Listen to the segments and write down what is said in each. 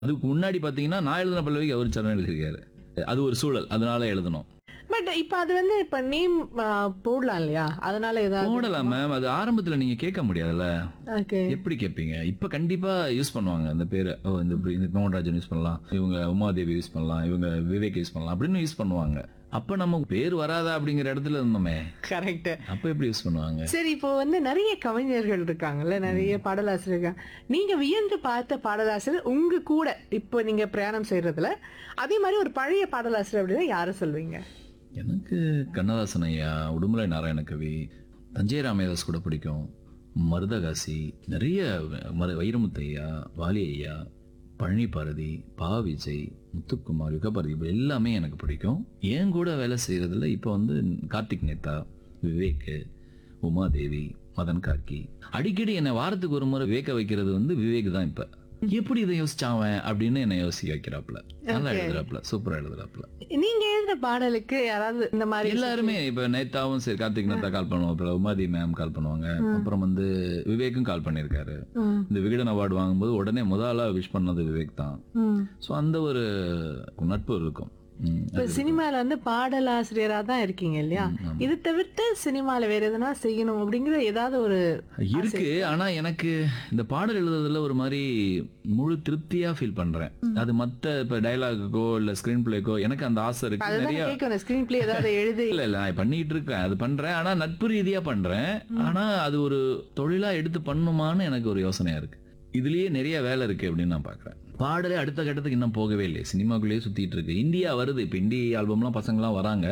அதுக்கு முன்னாடி பாத்தீங்கன்னா நான் எழுதின பல்லவிக்கு அவர் சரணம் எழுதியிருக்காரு அது ஒரு சூழல் அதனால எழுதணும் பட் இப்ப அது வந்து இப்ப நேம் போடலாம் இல்லையா அதனால ஏதாவது போடலாம் மேம் அது ஆரம்பத்துல நீங்க கேட்க முடியாதுல்ல ஓகே எப்படி கேட்பீங்க இப்ப கண்டிப்பா யூஸ் பண்ணுவாங்க அந்த பேரு ஓ இந்த இப்படி இந்த மோகன்ராஜன் யூஸ் பண்ணலாம் இவங்க உமாதேவி யூஸ் பண்ணலாம் இவங்க விவேக் யூஸ் பண்ணலாம் அப்படின்னு யூஸ் பண்ணுவாங்க அப்ப நம்ம பேர் வராதா அப்படிங்கிற இடத்துல இருந்தோமே கரெக்ட் அப்ப எப்படி யூஸ் பண்ணுவாங்க சரி இப்போ வந்து நிறைய கவிஞர்கள் இருக்காங்கல்ல நிறைய பாடலாசிரியர் இருக்காங்க நீங்க வியந்து பார்த்த பாடலாசிரியர் உங்க கூட இப்போ நீங்க பிரயாணம் செய்யறதுல அதே மாதிரி ஒரு பழைய பாடலாசிரியர் அப்படின்னா யாரை சொல்வீங்க எனக்கு கண்ணதாசன் ஐயா உடுமலை நாராயண கவி தஞ்சை ராமதாஸ் கூட பிடிக்கும் மருதகாசி நிறைய மரு வைரமுத்து ஐயா வாலி ஐயா பழனி பாரதி பா விஜய் முத்துக்குமார் யுகபாரதி இப்ப எல்லாமே எனக்கு பிடிக்கும் என் கூட வேலை செய்யறதுல இப்போ வந்து கார்த்திக் நேதா விவேக் உமாதேவி மதன் கார்கி அடிக்கடி என்னை வாரத்துக்கு ஒரு முறை விவேக்க வைக்கிறது வந்து விவேக் தான் இப்ப எப்படி இதை யோசிச்சாவன் அப்படின்னு என்னை யோசிக்க வைக்கிறாப்புல நல்லா எழுதுறாப்புல சூப்பரா எழுதுறாப்புல நீங்க எழுதுற பாடலுக்கு யாராவது இந்த மாதிரி எல்லாருமே இப்ப நேதாவும் சரி கார்த்திக் நேதா கால் பண்ணுவோம் அப்புறம் உமாதி மேம் கால் பண்ணுவாங்க அப்புறம் வந்து விவேக்கும் கால் பண்ணியிருக்காரு ம், இந்த விகடன் அவார்டு வாங்கும்போது உடனே முதலா விஷ் பண்ணது விவேக் தான் ம். ஸோ அந்த ஒரு நட்பு இருக்கும் ம். இப்ப சினிமால வந்து பாடலாசிரியரா தான் இருக்கீங்க இல்லையா இது தவிர்த்து சினிமால வேற எதனா செய்யணும் அப்படிங்கிற ஏதாவது ஒரு இருக்கு ஆனா எனக்கு இந்த பாடல் எழுதுறதுல ஒரு மாதிரி முழு திருப்தியா ஃபீல் பண்றேன் அது மத்த இப்ப டயலாகுக்கோ இல்ல ஸ்கிரீன் பிளேக்கோ எனக்கு அந்த ஆசை இருக்கு அதுதான் நிறைய கேட்கணும் ஸ்கிரீன் பிளே ஏதாவது எழுதி இல்ல இல்ல நான் பண்ணிட்டு இருக்கேன் அது பண்றேன் ஆனா நட்பு ரீதியா பண்றேன் ஆனா அது ஒரு தொழிலா எடுத்து பண்ணுமான்னு எனக்கு ஒரு யோசனையா இருக்கு இதுலயே நிறைய வேலை இருக்கு அப்படின்னு நான் பாக்குறேன் பாடலே அடுத்த கட்டத்துக்கு இன்னும் போகவே இல்லை சினிமாக்குள்ளேயே சுத்திட்டு இருக்கு இந்தியா வருது இப்ப இந்தி ஆல்பம்லாம் பசங்கலாம் வராங்க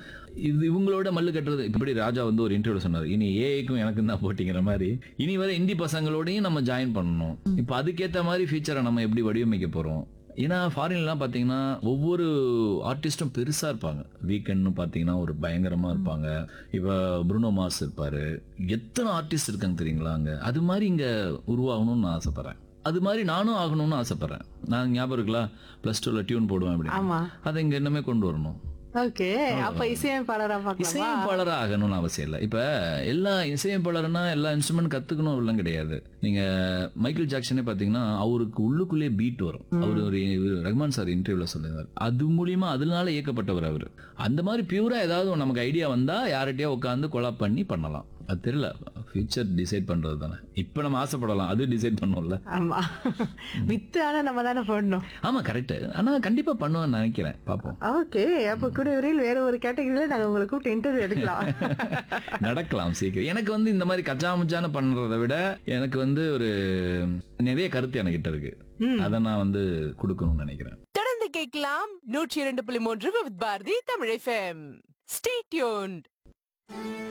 இது இவங்களோட மல்லு கட்டுறது இப்படி ராஜா வந்து ஒரு இன்டர்வியூ சொன்னார் இனி ஏஐக்கும் எனக்கும் தான் போட்டிங்கிற மாதிரி இனி வர இந்தி பசங்களோடையும் நம்ம ஜாயின் பண்ணணும் இப்ப அதுக்கேத்த மாதிரி ஃபீச்சரை நம்ம எப்படி வடிவமைக்க போறோம் ஏன்னா ஃபாரின்லாம் பார்த்தீங்கன்னா ஒவ்வொரு ஆர்டிஸ்டும் பெருசா இருப்பாங்க வீக்கெண்ட்னு பார்த்தீங்கன்னா ஒரு பயங்கரமா இருப்பாங்க இப்போ ப்ரூனோ மார்ஸ் இருப்பாரு எத்தனை ஆர்டிஸ்ட் இருக்காங்க தெரியுங்களா அங்க அது மாதிரி இங்க உருவாகணும்னு நான் ஆசைப்படுறேன் அது மாதிரி நானும் ஆகணும்னு ஆசைப்படுறேன் நான் ஞாபகம் இருக்கலாம் பிளஸ் டூல டியூன் போடுவேன் அப்படின்னு ஆமா அதை இங்க இன்னுமே கொண்டு வரணும் ஓகே அப்ப இசையமைப்பாளரா பார்க்கலாமா இசையமைப்பாளரா ஆகணும்னு அவசியம் இல்லை இப்ப எல்லா இசையமைப்பாளர்னா எல்லா இன்ஸ்ட்ருமெண்ட் கத்துக்கணும் எல்லாம் கிடையாது நீங்க மைக்கேல் ஜாக்சனே பாத்தீங்கன்னா அவருக்கு உள்ளுக்குள்ளே பீட் வரும் அவர் ஒரு ரஹ்மான் சார் இன்டர்வியூல சொல்லியிருந்தார் அது மூலியமா அதனால இயக்கப்பட்டவர் அவர் அந்த மாதிரி பியூரா ஏதாவது நமக்கு ஐடியா வந்தா யார்கிட்டயோ உட்காந்து கொலாப் பண்ணி பண்ணலாம் அது தெரியல ஃபியூச்சர் டிசைட் பண்றது தானே இப்ப நம்ம ஆசைப்படலாம் அது டிசைட் பண்ணும்ல ஆமா வித்து ஆனா நம்ம தானே போடணும் ஆமா கரெக்ட் ஆனா கண்டிப்பா பண்ணுவேன்னு நினைக்கிறேன் பாப்போம் ஓகே அப்ப கூட விரைவில் வேற ஒரு கேட்டகரியில நாங்க உங்களை கூப்பிட்டு இன்டர்வியூ எடுக்கலாம் நடக்கலாம் சீக்கிரம் எனக்கு வந்து இந்த மாதிரி கச்சாமுச்சான பண்றதை விட எனக்கு வந்து ஒரு நிறைய கருத்து என்கிட்ட இருக்கு அதை நான் வந்து கொடுக்கணும்னு நினைக்கிறேன் தொடர்ந்து கேட்கலாம் நூற்றி இரண்டு புள்ளி மூன்று with Bharathi Tamil FM stay tuned